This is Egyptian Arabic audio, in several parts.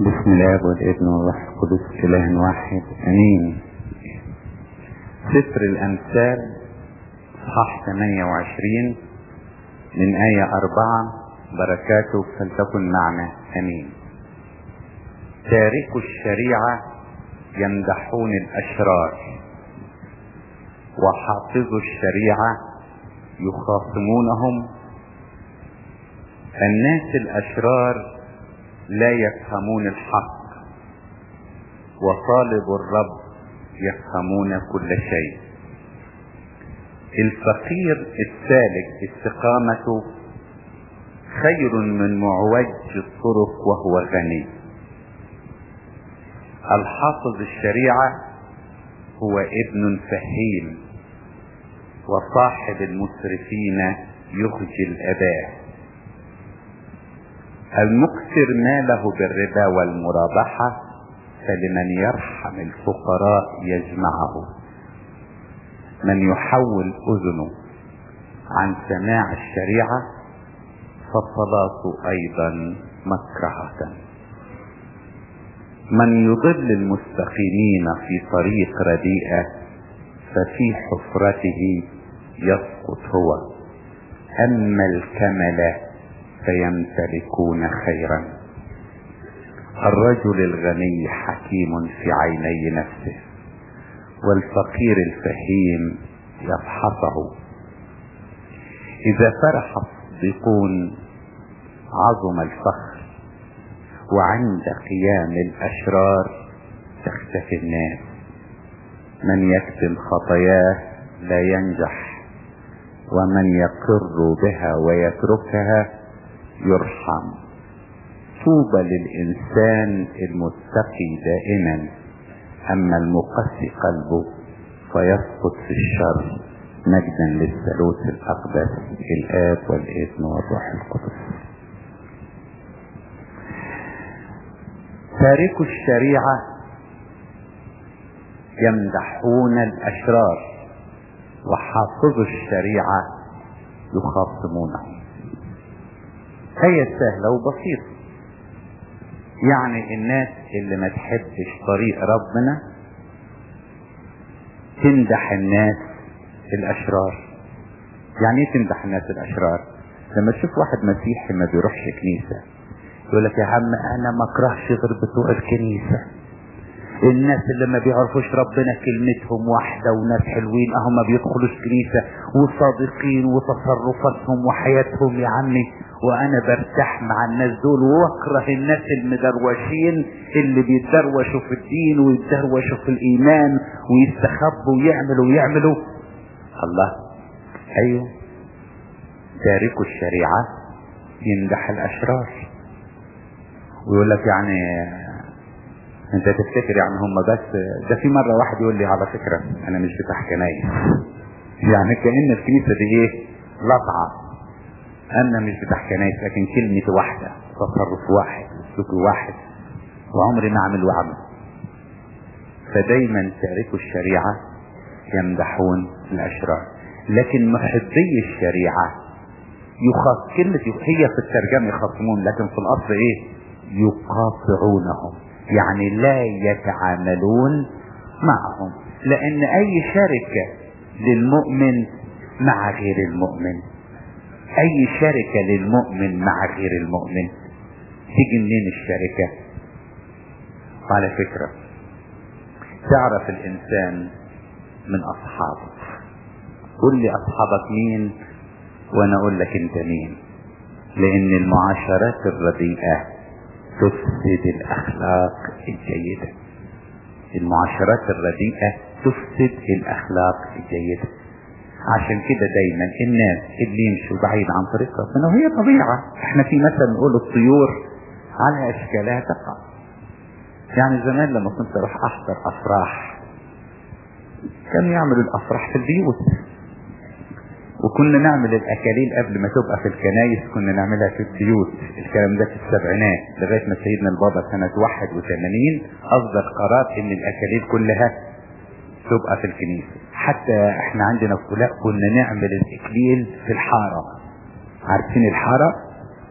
بسم الله والابن والروح القدس اله واحد امين سفر الامثال اصحاح 28 من آية أربعة بركاته فلتكن معنا امين تاركوا الشريعة يمدحون الاشرار وحافظوا الشريعة يخاصمونهم الناس الاشرار لا يفهمون الحق وطالب الرب يفهمون كل شيء الفقير السالك استقامته خير من معوج الطرق وهو غني الحافظ الشريعة هو ابن فهيم وصاحب المسرفين يخجل أباه المكثر ماله بالربا والمرابحة فلمن يرحم الفقراء يجمعه من يحول أذنه عن سماع الشريعة فصلاته أيضا مكرهة من يضل المستقيمين في طريق رديئة ففي حفرته يسقط هو أما الكمله فيمتلكون خيرا الرجل الغني حكيم في عيني نفسه والفقير الفهيم يفحصه اذا فرح الصديقون عظم الفخر وعند قيام الاشرار تختفي الناس من يكتم خطاياه لا ينجح ومن يقر بها ويتركها يرحم طوبى للإنسان المتقي دائما أما المقسي قلبه فيسقط في الشر مجدا للثالوث الأقدس الآب والابن والروح القدس تاركوا الشريعة يمدحون الأشرار وحافظوا الشريعة يخاصمونهم آية سهلة وبسيطة يعني الناس اللي ما تحبش طريق ربنا تمدح الناس الأشرار يعني ايه تمدح الناس الأشرار لما تشوف واحد مسيحي ما بيروحش كنيسة يقول لك يا عم أنا ما أكرهش غير بتوع الكنيسة الناس اللي ما بيعرفوش ربنا كلمتهم واحدة وناس حلوين اهو ما بيدخلوش كنيسة وصادقين وتصرفاتهم وحياتهم يا عمي وانا برتاح مع الناس دول واكره الناس المدروشين اللي بيتدروشوا في الدين ويتدروشوا في الايمان ويستخبوا ويعملوا ويعملوا الله ايوه تاركوا الشريعة يمدح الاشرار ويقول لك يعني انت تفتكر يعني هم بس ده في مرة واحد يقول لي على فكرة انا مش بتاع كنايس يعني كأن الكنيسة دي ايه لطعة انا مش بتاع كنايس لكن كلمة واحدة تصرف واحد سلوك واحد وعمري ما اعمل واعمل فدايما تاركوا الشريعة يمدحون الاشرار لكن محبي الشريعة يخاف كلمة هي في الترجمة يخاصمون لكن في الاصل ايه يقاطعونهم يعني لا يتعاملون معهم لان اي شركة للمؤمن مع غير المؤمن اي شركة للمؤمن مع غير المؤمن تيجي منين الشركة وعلى فكرة تعرف الانسان من اصحابه قل لي اصحابك مين وانا اقول لك انت مين لان المعاشرات الرديئة تفسد الاخلاق الجيدة المعاشرات الرديئة تفسد الاخلاق الجيدة عشان كده دايما الناس اللي يمشوا بعيد عن طريق ربنا وهي طبيعة احنا في مثل نقول الطيور على اشكالها تقع يعني زمان لما كنت اروح احضر افراح كانوا يعملوا الافراح في البيوت وكنا نعمل الاكاليل قبل ما تبقى في الكنايس كنا نعملها في البيوت الكلام ده في السبعينات لغايه ما سيدنا البابا سنه 81 اصدر قرار ان الاكاليل كلها تبقى في الكنيسه حتى احنا عندنا في فلاح كنا نعمل الاكليل في الحاره عارفين الحاره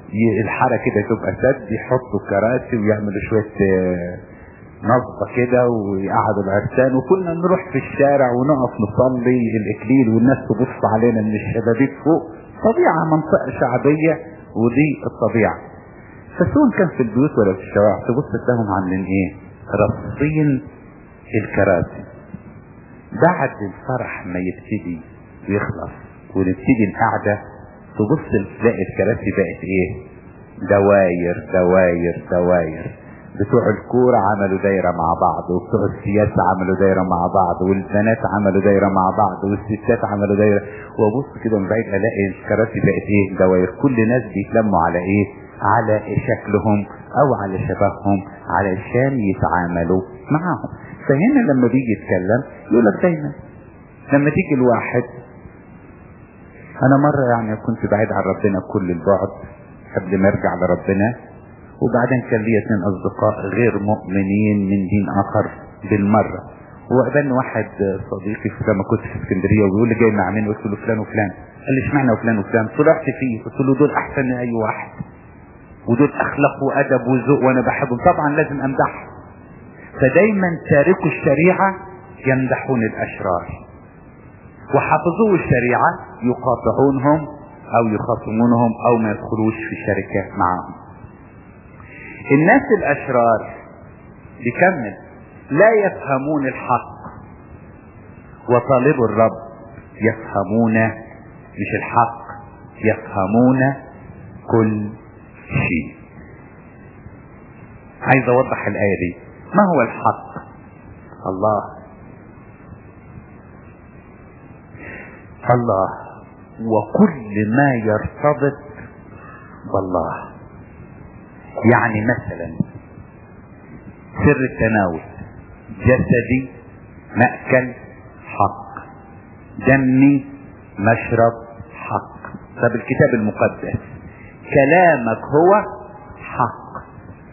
ي- الحاره كده تبقى سد يحطوا كراسي ويعملوا شويه آه، نصبه كده ويقعدوا العرسان وكنا نروح في الشارع ونقف نصلي الاكليل والناس تبص علينا من الشبابيك فوق طبيعه منطقه شعبيه ودي الطبيعه فسواء كان في البيوت ولا في الشوارع تبص تلاقيهم عاملين ايه؟ رصين الكراسي بعد الفرح ما يبتدي ويخلص ونبتدي القعدة تبص تلاقي الكراسي بقت ايه دواير دواير دواير بتوع الكورة عملوا دايرة مع بعض وبتوع السياسة عملوا دايرة مع بعض والبنات عملوا دايرة مع بعض والستات عملوا دايرة وابص كده من بعيد الاقي الكراسي بقت ايه دواير كل ناس بيتلموا على ايه على شكلهم او على شبههم علشان يتعاملوا معاهم فهنا لما بيجي يتكلم يقول لك دايما لما تيجي الواحد انا مرة يعني كنت بعيد عن ربنا كل البعد قبل ما ارجع لربنا وبعدين كان لي اثنين اصدقاء غير مؤمنين من دين اخر بالمرة وقابلني واحد صديقي في لما كنت في اسكندريه وبيقول لي جاي مع مين قلت له فلان وفلان قال لي اشمعنى وفلان وفلان طلعت فيه قلت له دول احسن من اي واحد ودول اخلاق وادب وذوق وانا بحبهم طبعا لازم امدحهم فدايما تاركوا الشريعه يمدحون الاشرار وحافظوا الشريعه يقاطعونهم او يخاصمونهم او ما يدخلوش في شركه معهم الناس الاشرار بيكمل لا يفهمون الحق وطالبوا الرب يفهمون مش الحق يفهمون كل شيء عايز اوضح الايه دي ما هو الحق الله الله وكل ما يرتبط بالله يعني مثلا سر التناول جسدي مأكل حق دمي مشرب حق طب الكتاب المقدس كلامك هو حق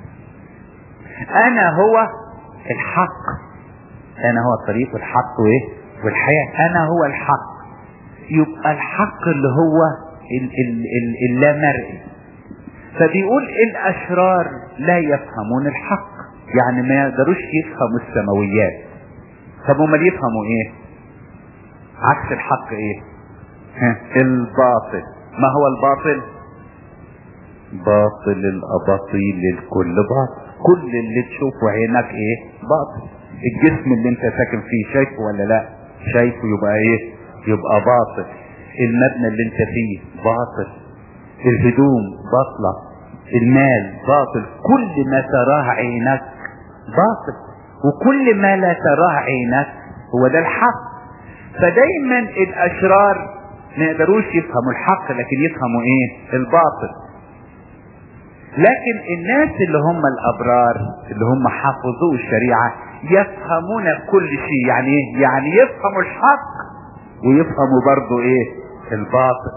انا هو الحق انا هو الطريق والحق وايه والحياة انا هو الحق يبقى الحق اللي هو ال- ال- ال- اللامرئي فبيقول الاشرار لا يفهمون الحق يعني ما يقدروش يفهموا السماويات طب امال يفهموا ايه عكس الحق ايه ها، الباطل ما هو الباطل باطل الاباطيل الكل باطل كل اللي تشوفه عينك ايه باطل الجسم اللي انت ساكن فيه شايفه ولا لا شايفه يبقى ايه يبقى باطل المبنى اللي انت فيه باطل الهدوم باطلة المال باطل كل ما تراه عينك باطل وكل ما لا تراه عينك هو ده الحق فدايما الاشرار ما يقدروش يفهموا الحق لكن يفهموا ايه الباطل لكن الناس اللي هم الابرار اللي هم حافظوا الشريعة يفهمون كل شيء يعني ايه يعني يفهموا الحق ويفهموا برضو ايه الباطل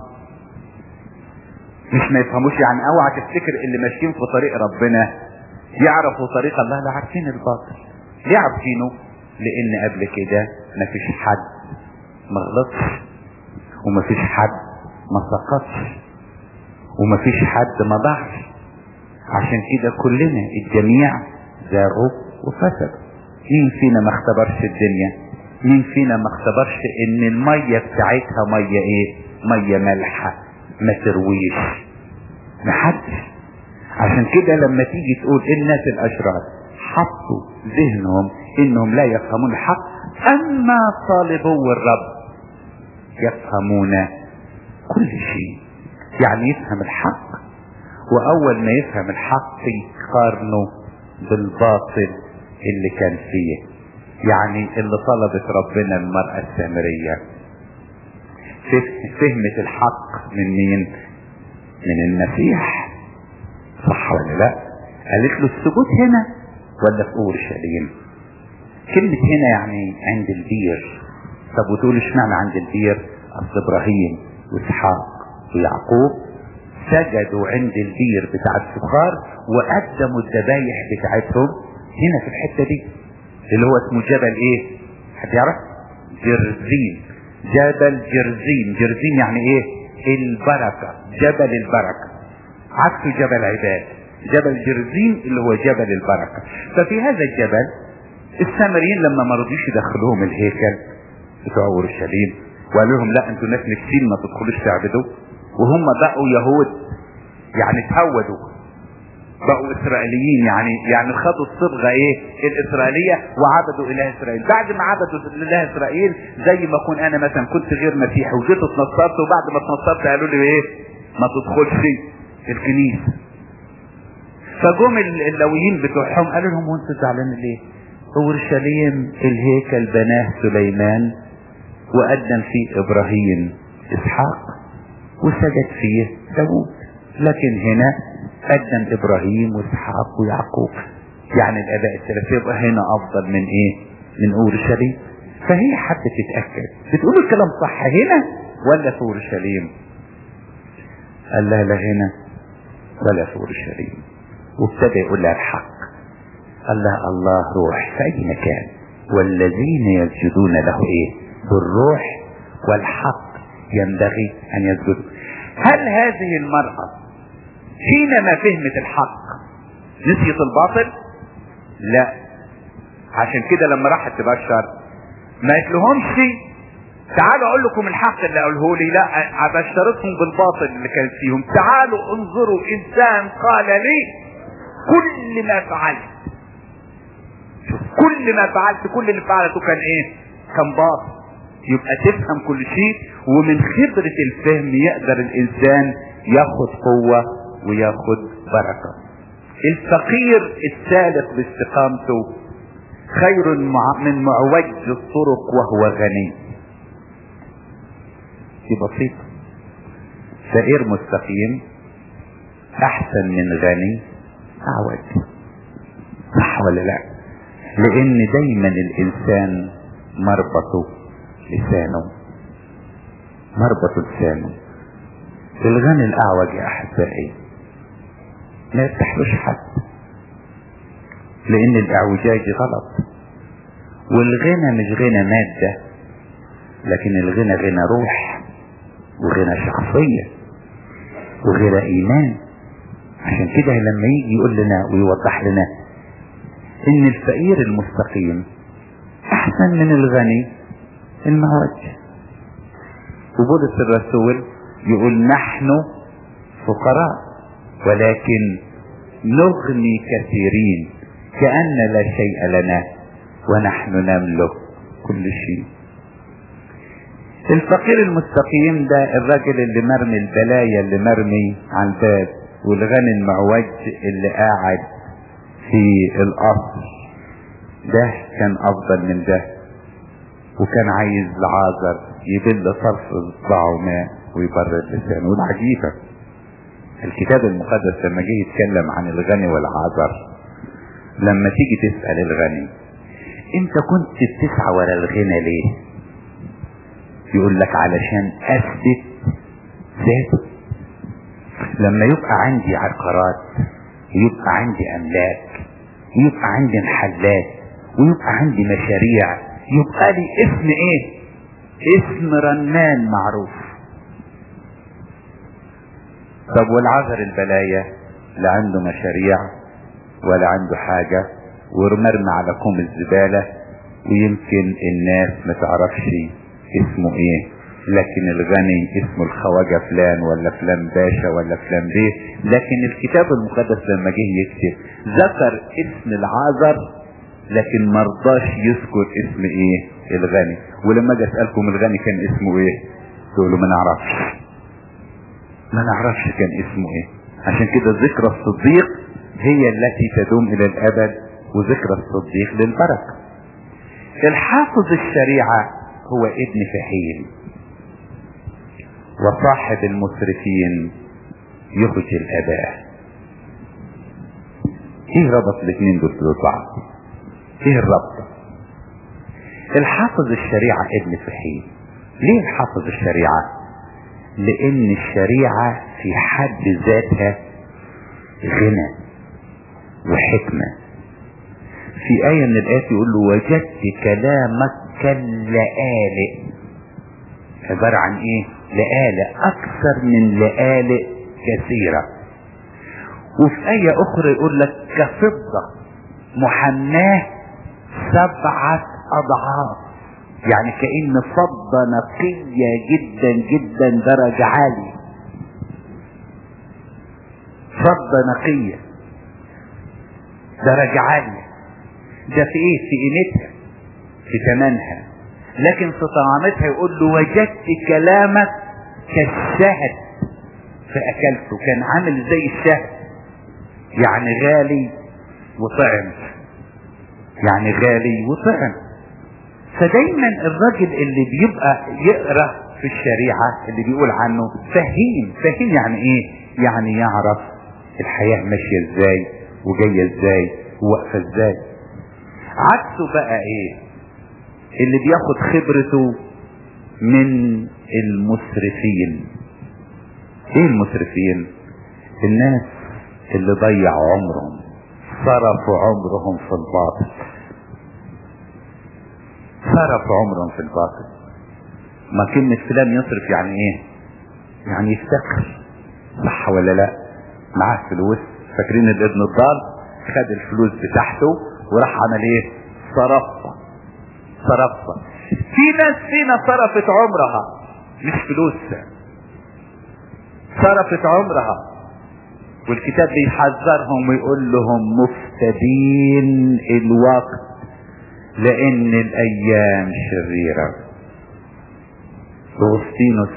مش ما يفهموش يعني اوعى تفتكر اللي ماشيين في طريق ربنا يعرفوا طريق الله لا عارفين الباطل ليه عارفينه لان قبل كده مفيش حد ما غلطش ومفيش حد ما سقطش ومفيش حد ما ضعش عشان كده كلنا الجميع زاغوا وفسدوا مين فينا ما اختبرش الدنيا مين فينا ما اختبرش ان المية بتاعتها مية ايه مية مالحة ما ترويش محدش عشان كده لما تيجي تقول الناس الاشرار حطوا ذهنهم انهم لا يفهمون الحق اما طالبوا الرب يفهمون كل شيء يعني يفهم الحق واول ما يفهم الحق يقارنه بالباطل اللي كان فيه يعني اللي طلبت ربنا المرأة السامرية فهمت الحق من مين من المسيح صح ولا لا قالت له السجود هنا ولا في اورشليم كلمة هنا يعني عند البير طب وتقول اشمعنى عند البير اصل ابراهيم واسحاق ويعقوب سجدوا عند البير بتاع السخار وقدموا الذبايح بتاعتهم هنا في الحتة دي اللي هو اسمه جبل ايه حد يعرف جرزين جبل جرزين جرزين يعني ايه البركة جبل البركة عكسه جبل عباد جبل جرزين اللي هو جبل البركة ففي هذا الجبل السامريين لما ما رضيش يدخلوهم الهيكل بتوع اورشليم وقالوا لهم لا انتوا ناس مكسين ما تدخلوش تعبدوا وهم بقوا يهود يعني تهودوا بقوا اسرائيليين يعني يعني خدوا الصبغه ايه الاسرائيليه وعبدوا اله اسرائيل بعد ما عبدوا اله اسرائيل زي ما اكون انا مثلا كنت غير مسيحي وجيت اتنصرت وبعد ما اتنصرت قالوا لي ايه ما تدخلش الكنيسه فجم اللويين بتوعهم قالوا لهم وانتوا زعلانين ليه اورشليم الهيكل بناه سليمان وقدم فيه ابراهيم اسحاق وسجد فيه داوود لكن هنا قدم ابراهيم واسحاق ويعقوب يعني الاباء الثلاثه يبقى هنا افضل من ايه من اورشليم فهي حتى تتاكد بتقول الكلام صح هنا ولا في اورشليم قال لها لا هنا ولا في اورشليم وابتدى يقول لها الحق قال لها الله روح في اي مكان والذين يسجدون له ايه بالروح والحق ينبغي ان يسجدوا هل هذه المرأة حينما فهمت الحق نسيت الباطل لا عشان كده لما راحت تبشر ما قالتلهمش تعالوا اقول لكم الحق اللي قاله لي لا ابشرتهم بالباطل اللي كان فيهم تعالوا انظروا انسان قال لي كل ما فعلت شوف كل ما فعلت كل اللي فعلته كان ايه كان باطل يبقى تفهم كل شيء ومن خبرة الفهم يقدر الانسان ياخد قوة وياخد بركة الفقير السالك باستقامته خير من معوج الطرق وهو غني دي بسيطة فقير مستقيم احسن من غني اعوج صح ولا لا لان دايما الانسان مربطه لسانه مربط لسانه الغني الاعوج يا احبائي ما يفتحلوش حد لان الاعوجاج غلط والغنى مش غنى مادة لكن الغنى غنى روح وغنى شخصية وغنى ايمان عشان كده لما يجي يقول لنا ويوضح لنا ان الفقير المستقيم احسن من الغني المعوج وبولس الرسول يقول نحن فقراء ولكن نغني كثيرين كأن لا شيء لنا ونحن نملك كل شيء الفقير المستقيم ده الراجل اللي مرمي البلايا اللي مرمي على الباب والغني المعوج اللي قاعد في القصر ده كان افضل من ده وكان عايز لعازر يبل طرف اصبعه ماء ويبرد لسانه والعجيبه الكتاب المقدس لما جه يتكلم عن الغني والعازر لما تيجي تسأل الغني انت كنت بتسعى ورا الغنى ليه يقول لك علشان اثبت ذاتي لما يبقى عندي عقارات ويبقى عندي املاك ويبقى عندي محلات ويبقى عندي مشاريع يبقى لي اسم ايه اسم رنان معروف طب والعذر البلايا لا عنده مشاريع ولا عنده حاجة ومرمى على كوم الزبالة ويمكن الناس ما تعرفش اسمه ايه لكن الغني اسمه الخواجة فلان ولا فلان باشا ولا فلان بيه لكن الكتاب المقدس لما جه يكتب ذكر اسم العازر لكن مرضاش يذكر اسم ايه الغني ولما اجي اسالكم الغني كان اسمه ايه تقولوا ما نعرفش ما نعرفش كان اسمه ايه عشان كده ذكرى الصديق هي التي تدوم الى الابد وذكرى الصديق للبركه الحافظ الشريعه هو ابن فحيل وصاحب المسرفين يخرج الاباء ايه ربط الاثنين دول ببعض ايه الربط الحافظ الشريعة ابن فحيل ليه الحافظ الشريعة لان الشريعة في حد ذاتها غنى وحكمة في آية من الآيات يقول له وجدت كلامك كاللآلئ عبارة عن ايه لآلئ اكثر من لآلئ كثيرة وفي آية أخرى يقول لك كفضة محناه سبعة أضعاف يعني كأن فضة نقية جدا جدا درجة عالية فضة نقية درجة عالية ده في ايه في قيمتها في ثمنها لكن في طعامتها يقول له وجدت كلامك كالشهد فاكلته كان عامل زي الشهد يعني غالي وطعم يعني غالي وطعم فدايما الراجل اللي بيبقى يقرا في الشريعه اللي بيقول عنه فهيم فهيم يعني ايه يعني يعرف الحياه ماشيه ازاي وجايه ازاي وواقفه ازاي عكسه بقى ايه اللي بياخد خبرته من المسرفين ايه المسرفين الناس اللي ضيعوا عمرهم صرفوا عمرهم في الباطل صرفوا عمرهم في الباطل ما كلمة فلان يصرف يعني ايه يعني يفتكر صح ولا لا معاه فلوس فاكرين الابن الضال خد الفلوس بتاعته وراح عمل ايه صرفها صرفها في ناس فينا صرفت عمرها مش فلوسها صرفت عمرها والكتاب بيحذرهم ويقول لهم مفتدين الوقت لان الايام شريرة اغسطينوس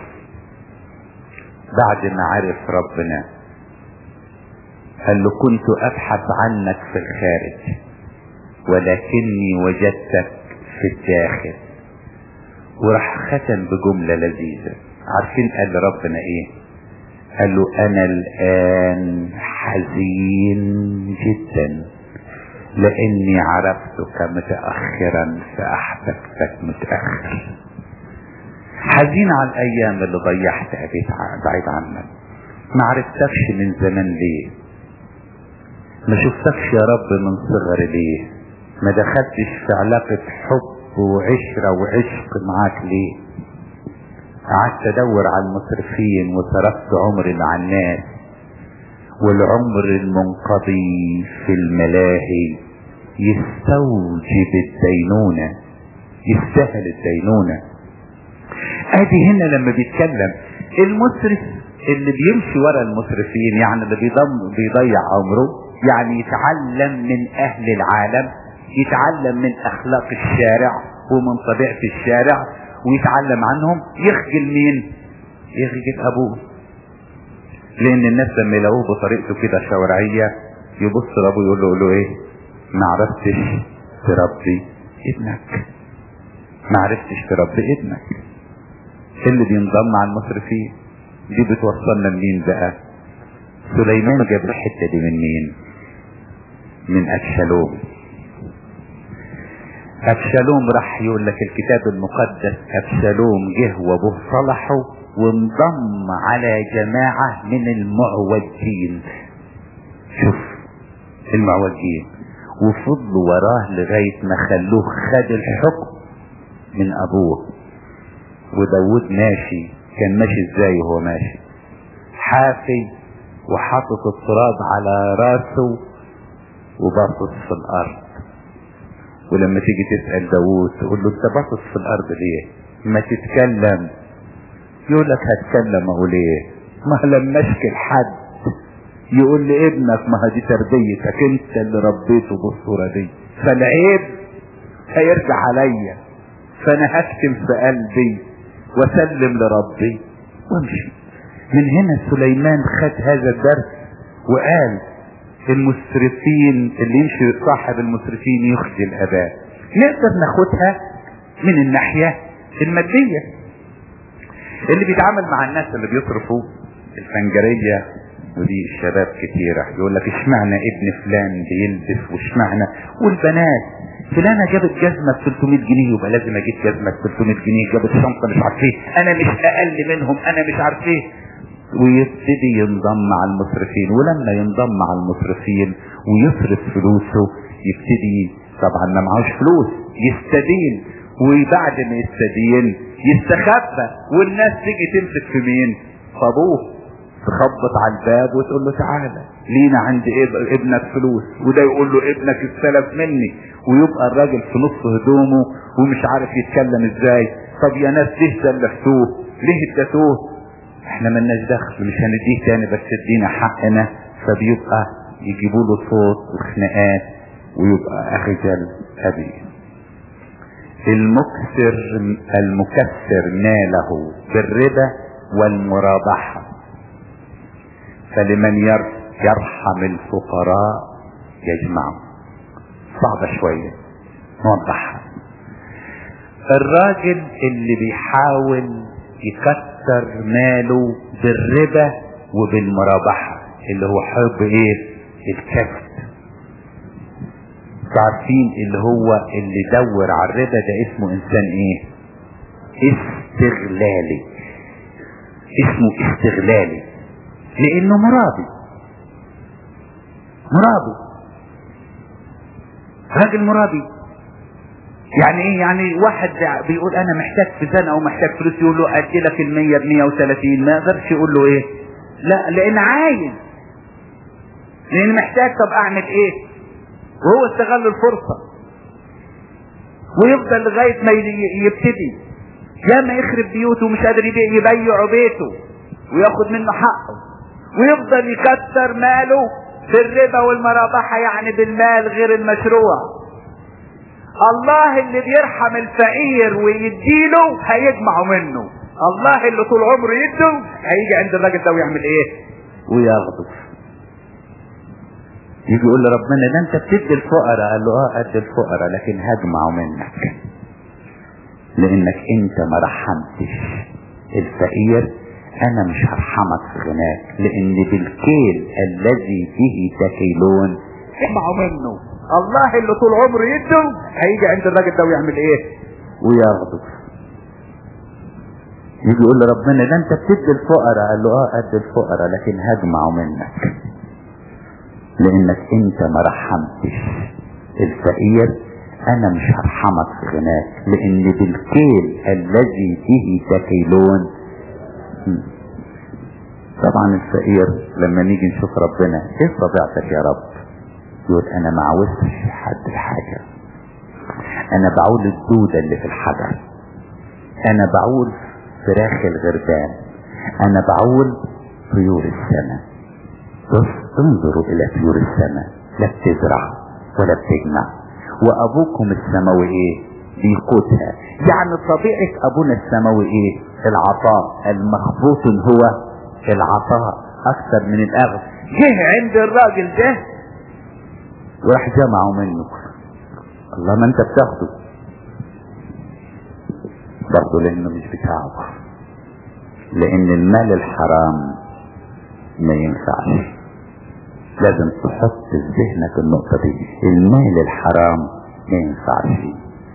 بعد ما عرف ربنا قال له كنت ابحث عنك في الخارج ولكني وجدتك في الداخل وراح ختم بجملة لذيذة عارفين قال لربنا ايه قال له انا الان حزين جدا لاني عرفتك متاخرا فاحببتك متاخر حزين على الايام اللي ضيعتها بعيد عنك ما عرفتكش من زمان ليه ما شفتكش يا رب من صغري ليه ما دخلتش في علاقة حب وعشرة وعشق معاك ليه قعدت ادور على المصرفين وصرفت عمري مع الناس والعمر المنقضي في الملاهي يستوجب الدينونة يستاهل الدينونة ادي هنا لما بيتكلم المسرف اللي بيمشي ورا المسرفين يعني اللي بيضم بيضيع عمره يعني يتعلم من اهل العالم يتعلم من اخلاق الشارع ومن طبيعة الشارع ويتعلم عنهم يخجل مين يخجل ابوه لان الناس لما يلاقوه بطريقته كده شوارعية يبص لابوه يقول له يقول له ايه ما عرفتش تربي ابنك ما عرفتش تربي ابنك اللي بينضم على المصرفين دي بتوصلنا لمين بقى سليمان جاب الحتة دي من مين من أبشالوم أبشالوم راح يقول لك الكتاب المقدس أبشالوم جه وابوه صلحه وانضم على جماعة من المعوجين شوف المعوجين وفضلوا وراه لغاية ما خلوه خد الحكم من أبوه وداود ماشي كان ماشي ازاي وهو ماشي حافي وحاطط التراب على راسه وباصص في الارض ولما تيجي تسأل داوود تقول له انت باصص في الارض ليه ما تتكلم يقول لك هتكلم اقول ايه ما لما اشكي لحد يقول لي ابنك ما هي دي تربيتك انت اللي ربيته بالصورة دي فالعيب هيرجع عليا فانا هكتم في قلبي واسلم لربي وامشي من هنا سليمان خد هذا الدرس وقال المسرفين اللي يمشي صاحب المسرفين يخجل اباه نقدر ناخدها من الناحية المادية اللي بيتعامل مع الناس اللي بيصرفوا الفنجرية ودي الشباب كتيرة يقول لك اشمعنى ابن فلان بيلبس واشمعنى والبنات فلانة جابت جزمة ب 300 جنيه يبقى لازم اجيب جزمة ب 300 جنيه جابت شنطة مش عارف ايه انا مش اقل منهم انا مش عارف ايه ويبتدي ينضم مع المصرفين ولما ينضم مع المصرفين ويصرف فلوسه يبتدي طبعا ما معهوش فلوس يستدين وبعد ما يستدين يستخبى والناس تيجي تمسك في مين في ابوه تخبط على الباب وتقول له تعالى لينا عند ابنك فلوس وده يقول له ابنك استلف مني ويبقى الراجل في نص هدومه ومش عارف يتكلم ازاي طب يا ناس ليه سلفتوه ليه اديتوه احنا ملناش دخل مش هنديه تاني بس ادينا حقنا فبيبقى يجيبوا له صوت وخناقات ويبقى اخجل ابي المكسر المكسر ماله بالربا والمرابحة فلمن يرحم الفقراء يجمعه صعبة شوية نوضحها الراجل اللي بيحاول يكسر ماله بالربا وبالمرابحة اللي هو حب ايه الكسب عارفين اللي هو اللي دور على الربا ده اسمه انسان ايه استغلالي اسمه استغلالي لانه مرابي مرابي راجل مرابي يعني ايه يعني واحد بيقول انا محتاج في سنة او محتاج فلوس يقول له ادي لك المية بمية وثلاثين ما يقدرش يقول له ايه لا لان عايز لان محتاج طب اعمل ايه وهو استغل الفرصة ويفضل لغاية ما يبتدي يا ما يخرب بيوته ومش قادر يبيع يبيع بيته وياخد منه حقه ويفضل يكسر ماله في الربا والمرابحة يعني بالمال غير المشروع الله اللي بيرحم الفقير ويديله هيجمعه منه الله اللي طول عمره يده هيجي عند الراجل ده ويعمل ايه وياخده يجي يقول لربنا ده انت بتدي الفقراء قال له اه ادي الفقراء لكن هجمعه منك لانك انت ما رحمتش الفقير انا مش هرحمك في غناك لان بالكيل الذي به تكيلون اجمعوا منه الله اللي طول عمره يده هيجي عند الراجل ده ويعمل ايه وياخده يجي يقول لربنا ده انت بتدي الفقراء قال له اه ادي الفقراء لكن هجمعه منك لانك انت ما رحمتش الفقير انا مش هرحمك في غناك لان بالكيل الذي به تكيلون طبعا الفقير لما نيجي نشوف ربنا ايه طبيعتك يا رب يقول انا ما عاوزتش حد الحاجة انا بعول الدودة اللي في الحجر انا بعول فراخ الغربان انا بعول طيور السماء بص انظروا الى طيور السماء لا بتزرع ولا بتجمع وابوكم السماوي ايه بيقوتها يعني طبيعة ابونا السماوي ايه العطاء المخبوط هو العطاء اكثر من الاخذ جه عند الراجل ده وراح جمعه منه الله ما انت بتاخده برضه لانه مش بتاعه لان المال الحرام ما ينفعش لازم تحط في ذهنك النقطة دي المال الحرام ما ينفعش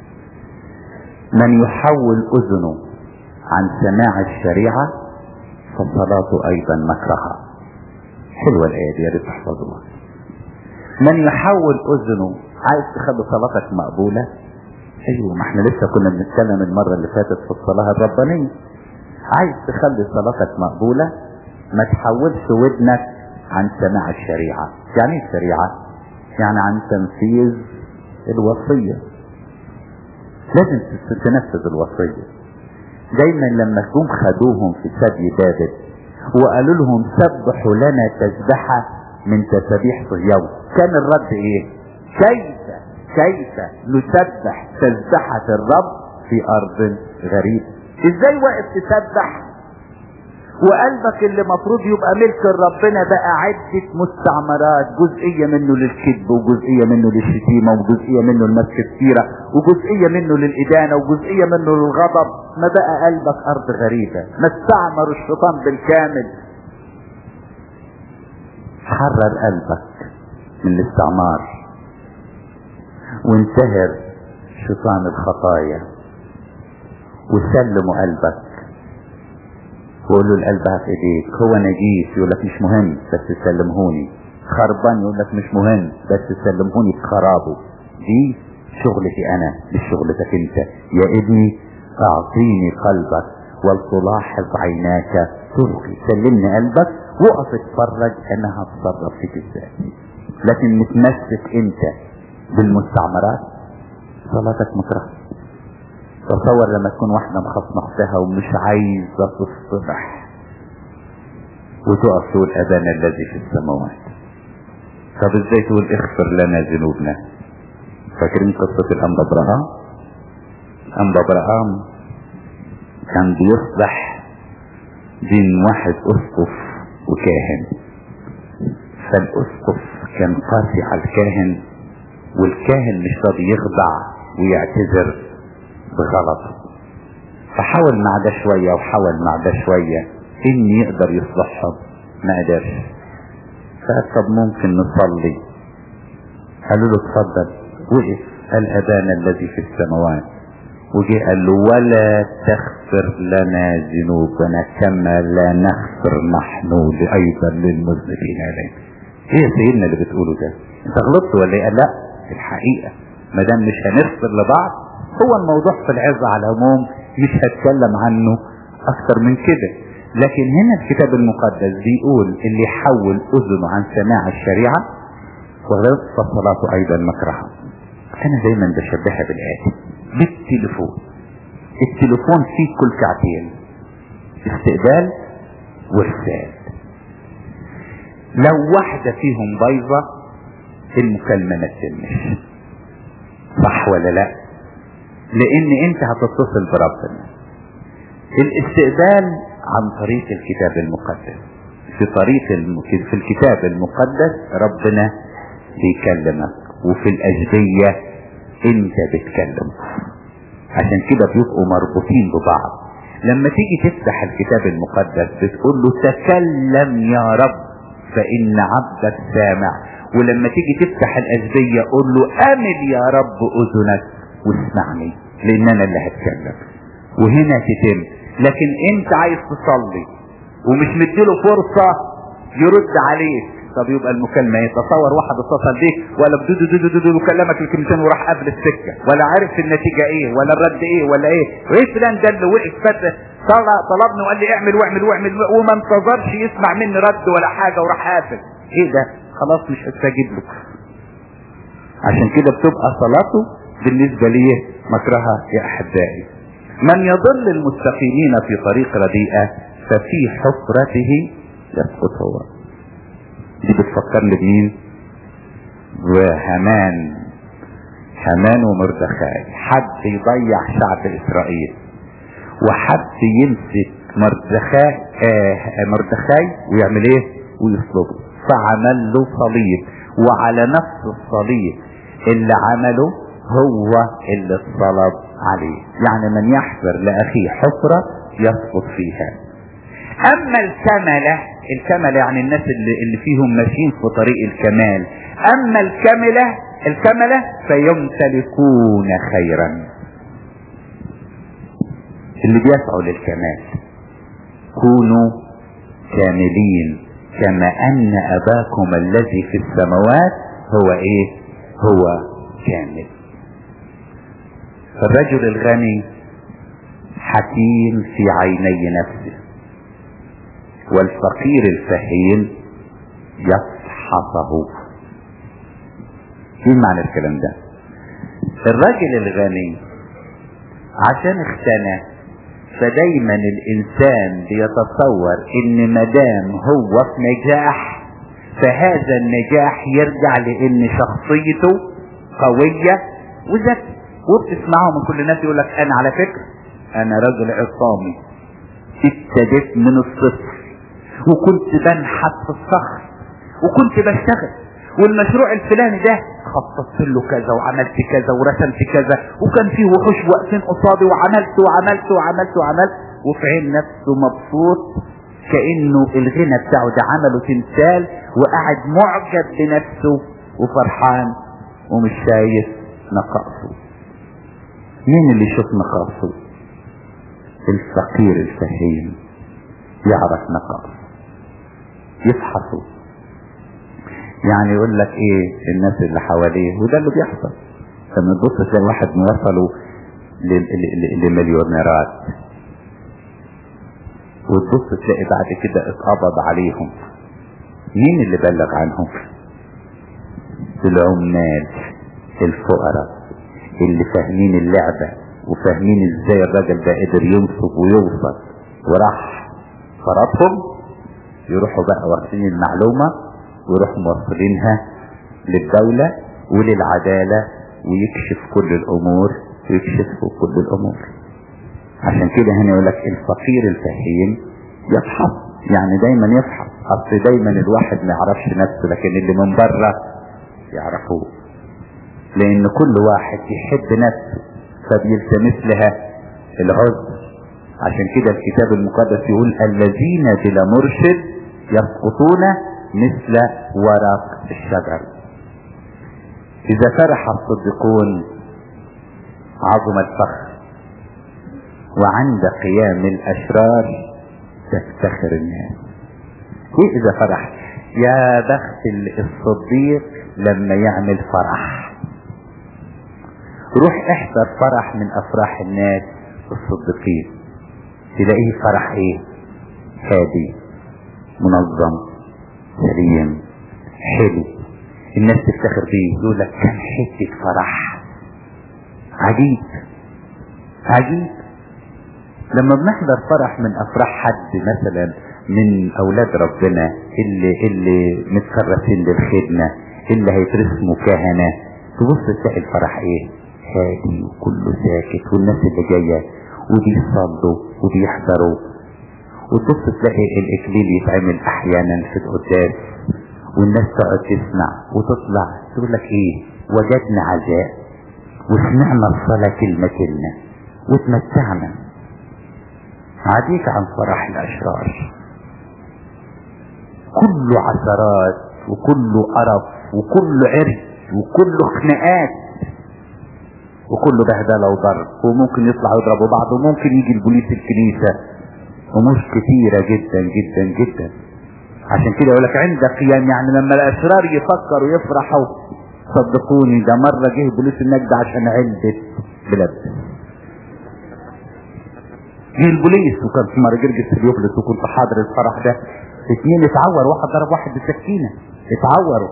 من يحول اذنه عن سماع الشريعة فصلاته ايضا مكرها حلوة الاية دي يا ريت تحفظوها من يحول اذنه عايز تخلي صلاتك مقبولة ايوه ما احنا لسه كنا بنتكلم المرة اللي فاتت في الصلاة الربانية عايز تخلي صلاتك مقبولة ما تحولش ودنك عن سماع الشريعة يعني ايه الشريعة يعني عن تنفيذ الوصية لازم تنفذ الوصية دايما لما جم خدوهم في سبي بابل وقالوا لهم سبحوا لنا تسبحة من تسابيح صهيون كان الرد ايه كيف كيف نسبح تسبحة الرب في ارض غريبة ازاي واقف تسبح وقلبك اللي مفروض يبقى ملك ربنا بقى عدة مستعمرات جزئية منه للكذب وجزئية منه للشتيمة وجزئية منه لمسك السيرة وجزئية منه للإدانة وجزئية منه للغضب ما بقى قلبك أرض غريبة ما استعمر الشيطان بالكامل حرر قلبك من الاستعمار وانتهر شيطان الخطايا وسلموا قلبك وقول له القلب في ايديك هو نجيس يقول لك مش مهم بس تسلمهوني خربان يقول لك مش مهم بس تسلمهوني بخرابه دي شغلتي انا مش شغلتك انت يا ابني اعطيني قلبك ولتلاحظ عيناك تلقي سلمني قلبك وقف اتفرج انا هتصرف فيك ازاي لكن متمسك انت بالمستعمرات صلاتك مكره تصور لما تكون واحدة مخصمة اختها ومش عايزة تصطلح وتقف تقول ابانا الذي في السماوات طب ازاي تقول اغفر لنا ذنوبنا فاكرين قصة الانبا ابراهام انبا ابراهام كان بيصلح بين واحد اسقف وكاهن فالاسقف كان قاسي على الكاهن والكاهن مش راضي يخضع ويعتذر بغلطه فحاول مع ده شوية وحاول مع ده شوية ان يقدر يصلحهم ما قدرش فقال طب ممكن نصلي قالوا له اتفضل وقف قال ابانا الذي في السماوات وجه قال له ولا تغفر لنا ذنوبنا كما لا نغفر نحن ايضا للمذنبين الينا ايه يا سيدنا اللي بتقوله ده انت غلطت ولا ايه لا الحقيقه ما دام مش هنغفر لبعض هو الموضوع في العظة على العموم مش هتكلم عنه اكتر من كده لكن هنا الكتاب المقدس بيقول اللي يحول اذنه عن سماع الشريعة وغير فصلاته ايضا مكرها انا دايما بشبهها بالآتي بالتليفون التليفون فيه كل ساعتين استقبال وارسال لو واحدة فيهم بايظة المكالمة ما تتمش صح ولا لا لان انت هتتصل بربنا الاستقبال عن طريق الكتاب المقدس في طريق الم... في الكتاب المقدس ربنا بيكلمك وفي الأجبية انت بتكلم عشان كده بيبقوا مربوطين ببعض لما تيجي تفتح الكتاب المقدس بتقول له تكلم يا رب فإن عبدك سامع ولما تيجي تفتح الأجبية قول له أمل يا رب أذنك واسمعني لان انا اللي هتكلم وهنا تتم لكن انت عايز تصلي ومش مديله فرصة يرد عليك طب يبقى المكالمة ايه تصور واحد اتصل بيك ولا بدو دو دو دو وكلمك الكلمتين وراح قبل السكة ولا عارف النتيجة ايه ولا الرد ايه ولا ايه وايه فلان ده اللي وقف فترة طلبني وقال لي اعمل واعمل واعمل وما انتظرش يسمع مني رد ولا حاجة وراح قافل ايه ده خلاص مش هستجيب لك عشان كده بتبقى صلاته بالنسبة لي مكرها يا أحبائي من يضل المستقيمين في طريق رديئة ففي حفرته يسقط هو دي بتفكرني بمين وهمان همان ومردخاي حد يضيع شعب إسرائيل وحد يمسك مردخاي آه مردخاي ويعمل ايه ويصلبه فعمل له صليب وعلى نفس الصليب اللي عمله هو اللي اتصلب عليه يعني من يحفر لأخيه حفرة يسقط فيها أما الكملة الكملة يعني الناس اللي, اللي فيهم ماشيين في طريق الكمال أما الكملة الكملة فيمتلكون خيرا اللي بيسعوا للكمال كونوا كاملين كما أن أباكم الذي في السماوات هو إيه هو كامل فالرجل الغني حكيم في عيني نفسه والفقير الفهيم يفحصه ايه معنى الكلام ده الراجل الغني عشان اختنى فدايما الانسان بيتصور ان مدام هو في نجاح فهذا النجاح يرجع لان شخصيته قوية وذكي وبتسمعه من كل الناس يقول لك انا على فكرة انا رجل عصامي ابتديت من الصفر وكنت بنحت في الصخر وكنت بشتغل والمشروع الفلاني ده خططت له كذا وعملت كذا ورسمت كذا وكان فيه وحوش واقفين قصادي وعملت وعملت وعملت وعملت وفي عين نفسه مبسوط كانه الغنى بتاعه ده عمله تمثال وقاعد معجب بنفسه وفرحان ومش شايف نقائصه مين اللي يشوف نقائصه الفقير الفهيم يعرف نقائصه يفحصه يعني يقول لك ايه الناس اللي حواليه وده اللي بيحصل لما تبص تلاقي واحد وصلوا لمليونيرات وتبص تلاقي بعد كده اتقبض عليهم مين اللي بلغ عنهم العمال الفقراء اللي فاهمين اللعبة وفاهمين ازاي الراجل ده قدر ينصب ويوصل وراح فرطهم يروحوا بقى واخدين المعلومة ويروحوا موصلينها للدولة وللعدالة ويكشف كل الامور ويكشفوا كل الامور عشان كده هنا يقول لك الفقير الفهيم يفحص يعني دايما يفحص اصل دايما الواحد ما يعرفش نفسه لكن اللي من بره يعرفوه لان كل واحد يحب نفسه فبيلتمس لها العذر عشان كده الكتاب المقدس يقول الذين بلا مرشد يسقطون مثل ورق الشجر اذا فرح الصديقون عظم الفخر وعند قيام الاشرار تفتخر الناس ايه اذا فرح يا بخت الصديق لما يعمل فرح روح احضر فرح من افراح الناس الصديقين تلاقيه فرح ايه هادي منظم سليم حلو الناس تفتخر بيه يقول لك كم حته فرح عجيب عجيب لما بنحضر فرح من افراح حد مثلا من اولاد ربنا اللي اللي متكرسين للخدمه اللي هيترسموا كهنه تبص تلاقي الفرح ايه هادي وكله ساكت والناس اللي جايه وبيصلوا وبيحضروا وتبص تلاقي الاكليل يتعمل احيانا في القداس والناس تقعد تسمع وتطلع تقول لك ايه وجدنا عزاء وسمعنا الصلاة كلمة كلمة وتمتعنا عديك عن فرح الاشرار كله عثرات وكله قرف وكله عرس وكله خناقات وكله بهدله وضرب وممكن يطلعوا يضربوا بعض وممكن يجي البوليس الكنيسة امور كتيرة جدا جدا جدا عشان كده يقول لك عند قيام يعني لما الاشرار يفكروا يفرحوا صدقوني ده مرة جه بوليس النجدة عشان علبة بلبس جه البوليس وكان في مرة جرجس اليوبلس وكنت حاضر الفرح ده اتنين اتعور واحد ضرب واحد بسكينة اتعوروا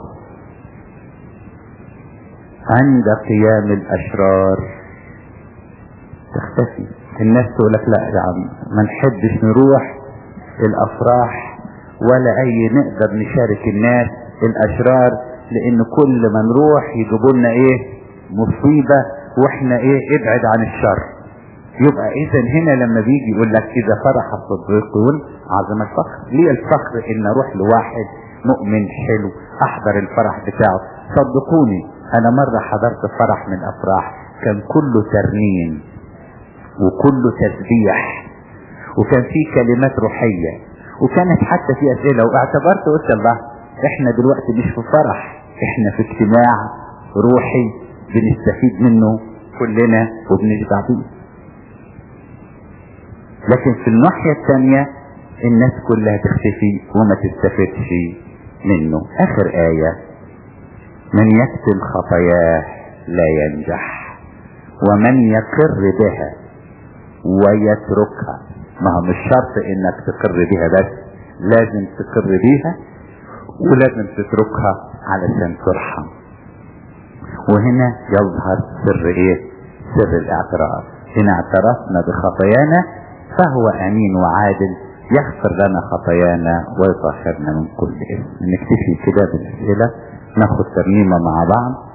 عند قيام الاشرار تختفي الناس تقول لك لا يا عم ما نحبش نروح الافراح ولا اي نقدر نشارك الناس الاشرار لان كل ما نروح يجيبوا لنا ايه مصيبة واحنا ايه ابعد عن الشر يبقى اذا هنا لما بيجي يقول لك اذا فرح الصديقون عظم الفخر ليه الفخر ان اروح لواحد مؤمن حلو احضر الفرح بتاعه صدقوني انا مرة حضرت فرح من افراح كان كله ترنيم وكله تسبيح وكان فيه كلمات روحية وكانت حتى في اسئلة واعتبرت قلت الله احنا دلوقتي مش في فرح احنا في اجتماع روحي بنستفيد منه كلنا وبنشبع بيه لكن في الناحية الثانية الناس كلها تختفي وما تستفدش منه اخر آية من يكتم خطاياه لا ينجح ومن يقر بها ويتركها ما هو مش شرط انك تقر بها بس لازم تقر بيها ولازم تتركها علشان ترحم وهنا يظهر سر ايه سر الاعتراف ان اعترفنا بخطايانا فهو امين وعادل يغفر لنا خطايانا ويطهرنا من كل اسم نكتفي كده بالاسئله ناخد ترنيمه مع بعض